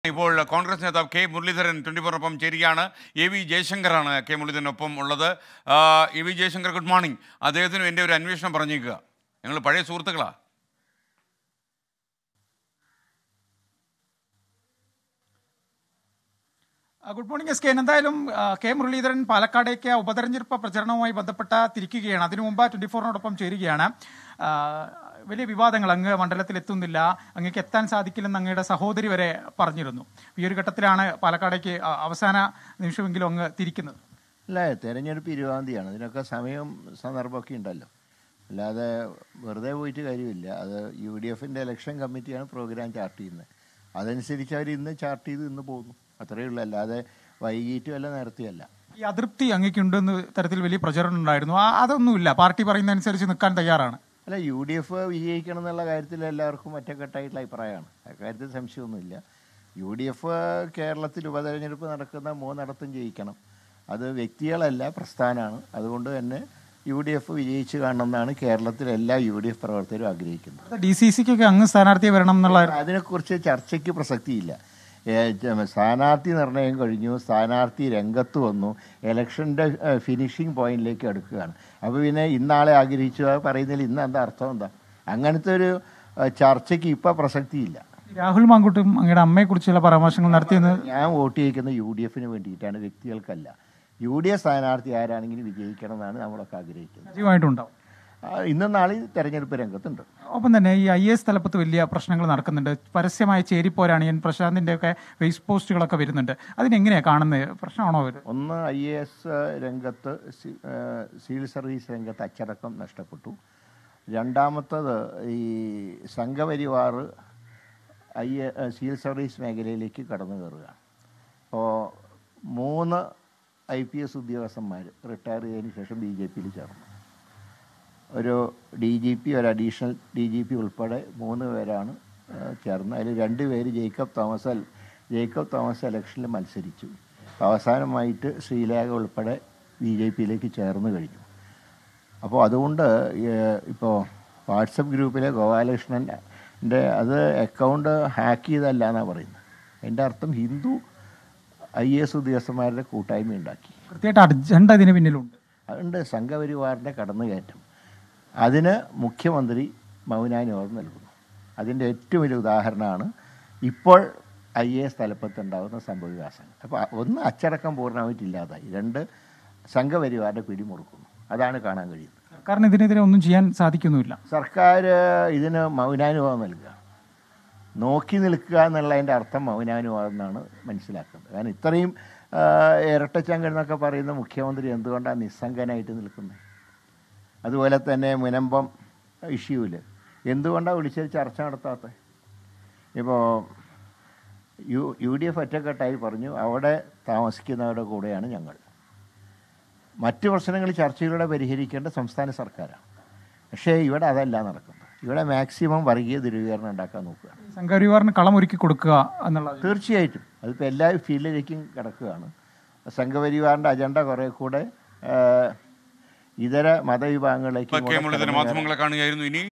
ഇപ്പോൾ കോൺഗ്രസ് നേതാവ് K Muraleedharan twenty ഫോറിനൊപ്പം ചേരുകയാണ് എ വി ജയശങ്കറാണ് കെ മുരളീധരനൊപ്പം ഉള്ളത് ആ, A V Jaishankar good morning അദ്ദേഹത്തിനും എൻ്റെ ഒരു അന്വേഷണം പറഞ്ഞേക്കുക ഞങ്ങൾ പഴയ സുഹൃത്തുക്കളാ ആ, ഗുഡ് മോർണിംഗ് എസ് കെ എന്തായാലും ആ, കെ മുരളീധരൻ പാലക്കാടേക്ക് ഉപതെരഞ്ഞെടുപ്പ് പ്രചരണവുമായി ബന്ധപ്പെട്ട തിരിക്കുകയാണ് അതിനു മുമ്പ് ട്വന്റി ഫോറിനോടൊപ്പം ചേരുകയാണ് ആ, വലിയ വിവാദങ്ങൾ അങ്ങ് മണ്ഡലത്തിൽ എത്തുന്നില്ല അങ്ങേക്ക് എത്താൻ സാധിക്കില്ലെന്ന് അങ്ങയുടെ സഹോദരി വരെ പറഞ്ഞിരുന്നു ഈ ഒരു ഘട്ടത്തിലാണ് പാലക്കാടേക്ക് ആ, അവസാന നിമിഷമെങ്കിലും അങ്ങ് തിരിക്കുന്നത് അല്ല തെരഞ്ഞെടുപ്പ് ഇരുപതാം തീയതിയാണ് ഇതിനൊക്കെ സമയവും സന്ദർഭമൊക്കെ ഉണ്ടല്ലോ അല്ലാതെ വെറുതെ പോയിട്ട് കാര്യമില്ല അത് യു ഡി എഫിൻ്റെ ഇലക്ഷൻ കമ്മിറ്റിയാണ് പ്രോഗ്രാം ചാർട്ട് ചെയ്യുന്നത് അതനുസരിച്ച് അവർ ഇന്ന് ചാർട്ട് ചെയ്ത് ഇന്ന് പോകുന്നു അത്രയേ ഉള്ളൂ അല്ലാതെ വൈകിട്ടും അല്ല നേരത്തെയല്ല ഈ അതൃപ്തി അങ്ങേക്കുണ്ടെന്ന് തരത്തിൽ വലിയ പ്രചരണം ഉണ്ടായിരുന്നു ആ, അതൊന്നുമില്ല പാർട്ടി പറയുന്നതനുസരിച്ച് നിൽക്കാൻ തയ്യാറാണ് അല്ല യു ഡി എഫ് വിജയിക്കണം എന്നുള്ള കാര്യത്തിൽ എല്ലാവർക്കും ഒറ്റക്കെട്ടായിട്ടുള്ള അഭിപ്രായമാണ് അക്കാര്യത്തിൽ സംശയമൊന്നുമില്ല യു ഡി എഫ് കേരളത്തിൽ ഉപതെരഞ്ഞെടുപ്പ് നടക്കുന്ന മൂന്നിടത്തും ജയിക്കണം അത് വ്യക്തികളല്ല പ്രസ്ഥാനമാണ് അതുകൊണ്ട് തന്നെ യു ഡി എഫ് വിജയിച്ച് കാണണമെന്നാണ് കേരളത്തിലെ എല്ലാ യു ഡി എഫ് പ്രവർത്തകരും ആഗ്രഹിക്കുന്നത് ഡി സി സിക്കൊക്കെ അങ്ങ് സ്ഥാനാർത്ഥിയെ വരണം എന്നുള്ള അതിനെക്കുറിച്ച് ചർച്ചയ്ക്ക് പ്രസക്തിയില്ല ഏ, ച- സ്ഥാനാർത്ഥി നിർണയം കഴിഞ്ഞു സ്ഥാനാർത്ഥി രംഗത്ത് വന്നു ഇലക്ഷൻ്റെ ഫിനിഷിംഗ് പോയിന്റിലേക്ക് അടുക്കുകയാണ് അപ്പോൾ പിന്നെ ഇന്നാളെ ആഗ്രഹിച്ചു അത് പറയുന്നതിൽ ഇന്ന് എന്താ അർത്ഥം എന്താ അങ്ങനത്തെ ഒരു ഏ, ചർച്ചയ്ക്ക് ഇപ്പം പ്രസക്തിയില്ല രാഹുൽ മാങ്കുട്ടും അങ്ങയുടെ അമ്മയെക്കുറിച്ചുള്ള പരാമർശങ്ങൾ നടത്തിയെന്ന് ഞാൻ വോട്ട് ചെയ്യിക്കുന്ന യു ഡി എഫിന് വേണ്ടിയിട്ടാണ് വ്യക്തികൾക്കല്ല യു ഡി എഫ് സ്ഥാനാർത്ഥി ആരാണെങ്കിലും വിജയിക്കണം എന്നാണ് നമ്മളൊക്കെ ആഗ്രഹിക്കുന്നത് സജീവമായിട്ടുണ്ടാവും ആ, ഇന്നും നാളെയും തെരഞ്ഞെടുപ്പ് രംഗത്തുണ്ട് ഒപ്പം തന്നെ ഈ ഐ എസ് തലപ്പത്ത് വലിയ പ്രശ്നങ്ങൾ നടക്കുന്നുണ്ട് പരസ്യമായ ചേരിപ്പോരാണ് എൻ പ്രശാന്തിന്റെ ഒക്കെ ഫേസ് പോസ്റ്റുകളൊക്കെ വരുന്നുണ്ട് അതിനെങ്ങനെയാ കാണുന്നത് പ്രശ്നമാണോ അവർ ഒന്ന് ഐ എ എസ് രംഗത്ത് സി- ആ, സിവിൽ സർവീസ് രംഗത്ത് അച്ചടക്കം നഷ്ടപ്പെട്ടു രണ്ടാമത്തത് ഈ Sangh Parivar I A civil service മേഖലയിലേക്ക് കടന്നു കയറുകയാണ് അപ്പോൾ മൂന്ന് ഐ പി എസ് ഉദ്യോഗസ്ഥന്മാർ റിട്ടയർ ചെയ്തതിന് ശേഷം ബി ജെ പിയിൽ ചേർന്നു ഒരു ഡി ജി പി ഒരു അഡീഷണൽ ഡി ജി പി ഉൾപ്പെടെ മൂന്ന് പേരാണ് ആ, ചേർന്ന് അതിൽ രണ്ട് പേര് ജേക്കബ് തോമസ് അൽ- ജേക്കബ് തോമസ് ഇലക്ഷനിൽ മത്സരിച്ചു അവസാനമായിട്ട് ശ്രീലേഖ ഉൾപ്പെടെ ബി ജെ പിയിലേക്ക് ചേർന്ന് കഴിഞ്ഞു അപ്പോൾ അതുകൊണ്ട് ഇപ്പോൾ വാട്സപ്പ് ഗ്രൂപ്പിലെ ഗോപാലകൃഷ്ണൻ്റെ അത് അക്കൗണ്ട് ഹാക്ക് ചെയ്തല്ല എന്നാണ് പറയുന്നത് അതിൻ്റെ അർത്ഥം ഹിന്ദു ഐ എസ് ഉദ്യോഗസ്ഥന്മാരുടെ കൂട്ടായ്മ ഉണ്ടാക്കി കൃത്യമായിട്ട് അജണ്ട ഇതിന് പിന്നിലുണ്ട് അതുകൊണ്ട് സംഘപരിവാറിൻ്റെ കടന്നുകയറ്റം അതിന് മുഖ്യമന്ത്രി മൗനാനുവാദം നൽകുന്നു അതിൻ്റെ ഏറ്റവും വലിയ ഉദാഹരണമാണ് ഇപ്പോൾ ഐ എ എസ് തലപ്പത്തുണ്ടാകുന്ന സംഭവവികാസങ്ങൾ അപ്പോൾ ഒന്ന് അച്ചടക്കം പൂർണ്ണമായിട്ട് ഇല്ലാതായി രണ്ട് സംഘപരിവാറിൻ്റെ പിടിമുറുക്കുന്നു അതാണ് കാണാൻ കഴിയുന്നത് സർക്കാരിന് ഇതിനെതിരെ ഒന്നും ചെയ്യാൻ സാധിക്കുന്നുമില്ല സർക്കാർ ഇതിന് മൗനാനുവാദം നൽകുക നോക്കി നിൽക്കുക എന്നുള്ളതിൻ്റെ അർത്ഥം മൗനാനുവാദം എന്നാണ് മനസ്സിലാക്കുന്നത് കാരണം ഇത്രയും ആ, ഇരട്ടച്ചങ്കൻ എന്നൊക്കെ പറയുന്ന മുഖ്യമന്ത്രി എന്തുകൊണ്ടാണ് നിസ്സംഗനായിട്ട് നിൽക്കുന്നത് അതുപോലെ തന്നെ മുനമ്പം ഇഷ്യൂവിൽ എന്തുകൊണ്ടാണ് വിളിച്ചൊരു ചർച്ച നടത്താത്തത് ഇപ്പോൾ യു യു ഡി എഫ് ഒറ്റക്കെട്ടായി പറഞ്ഞു അവിടെ താമസിക്കുന്നവരുടെ കൂടെയാണ് ഞങ്ങൾ മറ്റു പ്രശ്നങ്ങൾ ചർച്ചയിലൂടെ പരിഹരിക്കേണ്ട സംസ്ഥാന സർക്കാരാണ് പക്ഷേ ഇവിടെ അതല്ല നടക്കുന്നത് ഇവിടെ മാക്സിമം വർഗീയ ധ്രുവീകരണം ഉണ്ടാക്കാൻ നോക്കുകയാണ് സംഘപരിവാറിന് കളം ഒരുക്കി കൊടുക്കുക എന്നുള്ളത് തീർച്ചയായിട്ടും അതിപ്പോൾ എല്ലാ ഫീൽഡിലേക്കും കിടക്കുകയാണ് സംഘപരിവാറിൻ്റെ അജണ്ട കുറേ കൂടെ ആ, ഇതര മതവിഭാഗങ്ങളിലേക്ക് കെ മുരളീധരൻ മാധ്യമങ്ങളെ കാണുകയായിരുന്നു ഇനി